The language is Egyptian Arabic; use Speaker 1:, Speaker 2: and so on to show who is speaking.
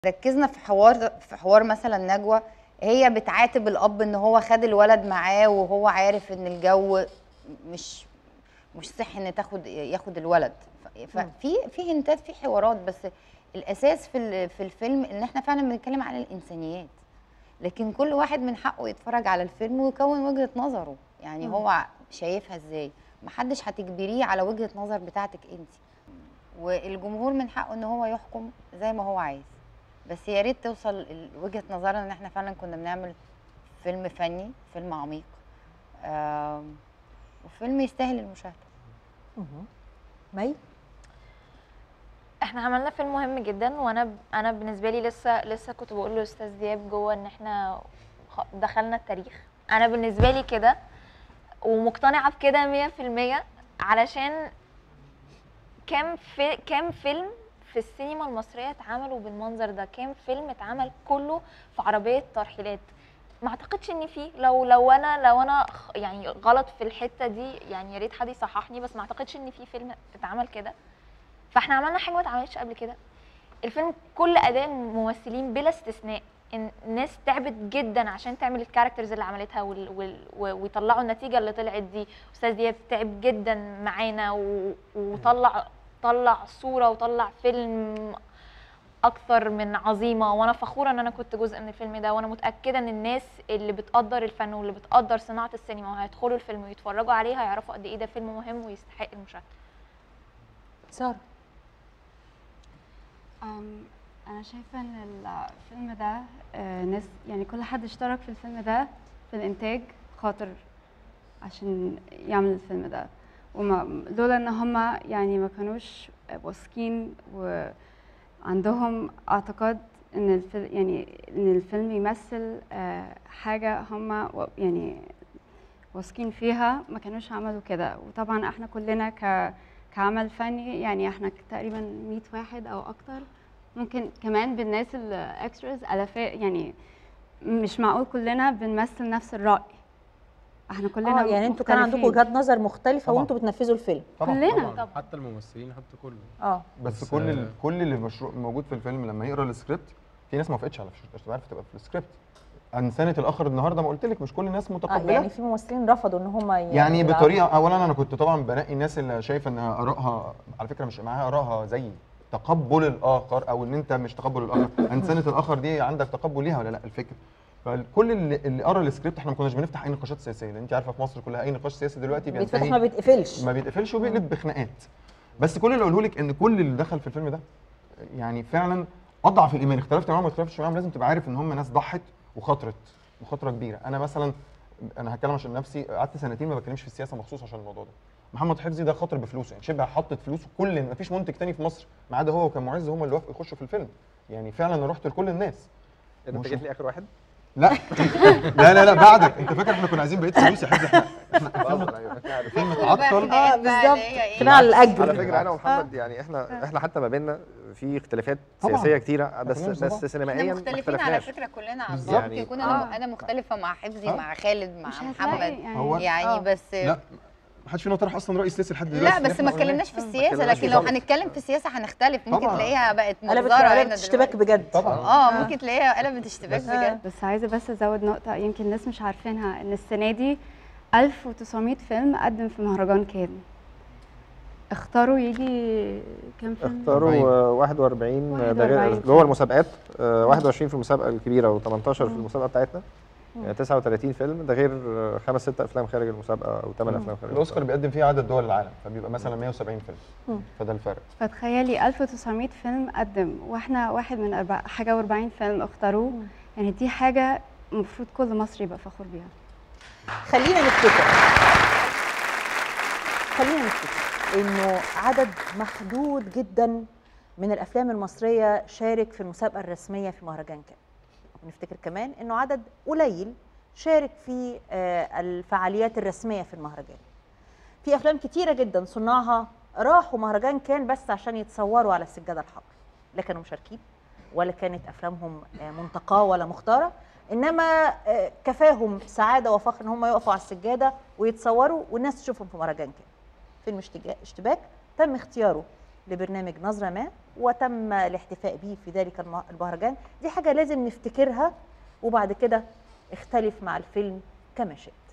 Speaker 1: ركزنا في حوار في حوار مثلا نجوى هي بتعاتب الاب ان هو خد الولد معاه وهو عارف ان الجو مش مش صحي ان تاخد ياخد الولد ف- ففي في هنتات في حوارات بس الاساس في ال- في الفيلم ان احنا فعلا بنتكلم عن الانسانيات لكن كل واحد من حقه يتفرج على الفيلم ويكون وجهه نظره يعني
Speaker 2: مم.
Speaker 1: هو شايفها ازاي محدش هتجبريه على وجهه نظر بتاعتك انت والجمهور من حقه ان هو يحكم زي ما هو عايز بس يا ريت توصل ال- وجهه نظرنا ان احنا فعلا كنا بنعمل فيلم فني فيلم عميق آم، وفيلم يستاهل المشاهده
Speaker 2: مهم. مي
Speaker 3: احنا عملنا فيلم مهم جدا وانا ب... انا بالنسبه لي لسه لسه كنت بقول لاستاذ دياب جوه ان احنا خ- دخلنا التاريخ انا بالنسبه لي كده ومقتنعه بكده 100% علشان كام في كام فيلم في السينما المصريه اتعملوا بالمنظر ده كام فيلم اتعمل كله في عربيه ترحيلات ما اعتقدش ان في لو لو انا لو انا خ- يعني غلط في الحته دي يعني يا ريت حد يصححني بس ما اعتقدش ان في فيلم اتعمل كده فاحنا عملنا حاجه ما اتعملتش قبل كده الفيلم كل اداء ممثلين بلا استثناء إن الناس تعبت جدا عشان تعمل الكاركترز اللي عملتها وال... وال... و- ويطلعوا النتيجه اللي طلعت دي استاذ دياب تعب جدا معانا و... وطلع طلع صوره وطلع فيلم اكثر من عظيمه وانا فخوره ان انا كنت جزء من الفيلم ده وانا متاكده ان الناس اللي بتقدر الفن واللي بتقدر صناعه السينما وهيدخلوا الفيلم ويتفرجوا عليه هيعرفوا قد ايه ده فيلم مهم ويستحق المشاهده
Speaker 2: ساره
Speaker 4: أم، أنا شايفة إن الفيلم ده آه، ناس يعني كل حد اشترك في الفيلم ده في الإنتاج خاطر عشان يعمل الفيلم ده وما لولا إن هما يعني ما كانوش واثقين وعندهم اعتقاد إن الفيلم يعني إن الفيلم يمثل آه، حاجة هما و- يعني واثقين فيها ما كانوش عملوا كده وطبعا احنا كلنا ك كعمل فني يعني احنا تقريبا 100 واحد او اكتر ممكن كمان بالناس الاكستراز الافات يعني مش معقول كلنا بنمثل نفس الراي احنا كلنا
Speaker 2: اه يعني انتوا كان عندكم
Speaker 4: مختلفين.
Speaker 2: وجهات نظر مختلفه
Speaker 5: طبعاً.
Speaker 2: وانتوا بتنفذوا الفيلم
Speaker 5: طبعا
Speaker 4: كلنا.
Speaker 5: طبعا حتى الممثلين حتى كله
Speaker 2: اه
Speaker 5: بس
Speaker 6: بس كل
Speaker 5: آه،
Speaker 6: ال- كل اللي مشروع موجود في الفيلم لما يقرا السكريبت في ناس ما وافقتش على فكره مش عارف تبقى في السكريبت انسانه الاخر النهارده ما قلت لك مش كل الناس
Speaker 2: اه
Speaker 6: متقبله
Speaker 2: يعني في ممثلين رفضوا ان هم
Speaker 6: يعني بطريقه اولا انا كنت طبعا بنقي الناس اللي شايفه ان ارائها على فكره مش معاها ارائها زي تقبل الاخر او ان انت مش تقبل الاخر انسانه الاخر دي عندك تقبل ليها ولا لا الفكره فكل اللي, اللي قرا السكريبت احنا ما كناش بنفتح اي نقاشات سياسيه لان انت عارفه في مصر كلها اي نقاش سياسي دلوقتي
Speaker 2: بيتفتح
Speaker 6: بينتهي
Speaker 2: ما بيتقفلش
Speaker 6: ما بيتقفلش وبيقلب بخناقات بس كل اللي اقوله لك ان كل اللي دخل في الفيلم ده يعني فعلا اضعف الايمان اختلفت معاهم ما اختلفتش معاهم لازم تبقى عارف ان هم ناس ضحت وخاطرت مخاطره كبيره انا مثلا انا هتكلم عشان نفسي قعدت سنتين ما بتكلمش في السياسه مخصوص عشان الموضوع ده محمد حفظي ده خاطر بفلوسه يعني شبه حطت فلوسه كل ما فيش منتج تاني في مصر ما عدا هو وكان معز هم اللي وافقوا يخشوا في الفيلم يعني فعلا انا رحت لكل الناس
Speaker 7: انت
Speaker 6: مش-
Speaker 7: جيت لي اخر واحد
Speaker 6: لا لا لا لا بعدك انت فاكر احنا كنا عايزين بقيه فلوس يا حفظي احنا احنا الفيلم
Speaker 7: بهزر، أيوة، أنا عارف.
Speaker 6: الفيلم اتعطل
Speaker 2: اه بالظبط كده على الاجر
Speaker 7: على فكره انا ومحمد يعني احنا احنا حتى ما بيننا في اختلافات
Speaker 6: طبعاً.
Speaker 7: سياسيه كتيره بس
Speaker 6: كلنا زي بعض.
Speaker 7: بس سينمائيا
Speaker 1: احنا
Speaker 7: ما
Speaker 1: مختلفين على
Speaker 7: اختلفناش
Speaker 1: فكره كلنا عن
Speaker 6: بالظبط.
Speaker 1: بعض ممكن يكون انا
Speaker 4: آه.
Speaker 1: انا مختلفه مع حفظي
Speaker 6: آه.
Speaker 1: مع خالد مع
Speaker 4: مش
Speaker 1: محمد
Speaker 4: هتلاقي يعني
Speaker 6: هو-
Speaker 1: يعني
Speaker 2: آه.
Speaker 1: بس
Speaker 6: لا ما حدش فينا طرح اصلا رئيس سياسي لحد دلوقتي
Speaker 1: لا
Speaker 6: اللي
Speaker 1: بس
Speaker 6: احنا
Speaker 1: ما
Speaker 6: قلناه.
Speaker 1: اتكلمناش في
Speaker 7: ما
Speaker 1: السياسه
Speaker 7: اتكلمناش
Speaker 1: لكن
Speaker 7: في
Speaker 1: لو
Speaker 7: طبعا.
Speaker 1: هنتكلم في السياسه هنختلف ممكن
Speaker 6: طبعا.
Speaker 1: تلاقيها بقت
Speaker 2: قلبت
Speaker 1: مجزره هنا
Speaker 2: قلبت اشتباك
Speaker 1: دلوقتي.
Speaker 2: بجد
Speaker 6: طبعا
Speaker 1: اه ممكن تلاقيها قلبت اشتباك
Speaker 2: آه.
Speaker 1: بجد
Speaker 4: بس عايزه بس ازود نقطه يمكن الناس مش عارفينها ان السنه دي 1900 فيلم قدم في مهرجان كان اختاروا يجي كام فيلم
Speaker 7: اختاروا آه، 41 ده غير
Speaker 4: 41
Speaker 7: جوه المسابقات آه، 21 في المسابقه الكبيره و18 في المسابقه بتاعتنا يعني 39 فيلم ده غير آه، خمس ست افلام خارج المسابقه او ثمان افلام خارج
Speaker 6: الاوسكار بيقدم فيه عدد دول العالم فبيبقى مثلا 170
Speaker 2: مم.
Speaker 6: فيلم فده الفرق
Speaker 4: فتخيلي 1900 فيلم قدم واحنا واحد من أربع حاجه و40 فيلم اختاروه يعني دي حاجه المفروض كل مصري يبقى فخور بيها
Speaker 2: خلينا نفتكر خلينا نفتكر انه عدد محدود جدا من الافلام المصريه شارك في المسابقه الرسميه في مهرجان كان ونفتكر كمان انه عدد قليل شارك في آه، الفعاليات الرسميه في المهرجان في افلام كتيره جدا صناعها راحوا مهرجان كان بس عشان يتصوروا على السجاده الحمراء لا كانوا مشاركين ولا كانت افلامهم آه، منتقاه ولا مختاره انما آه، كفاهم سعاده وفخر ان هم يقفوا على السجاده ويتصوروا والناس تشوفهم في مهرجان كان فيلم اشتجا- اشتباك تم اختياره لبرنامج نظره ما وتم الاحتفاء به في ذلك الم- المهرجان دي حاجه لازم نفتكرها وبعد كده اختلف مع الفيلم كما شئت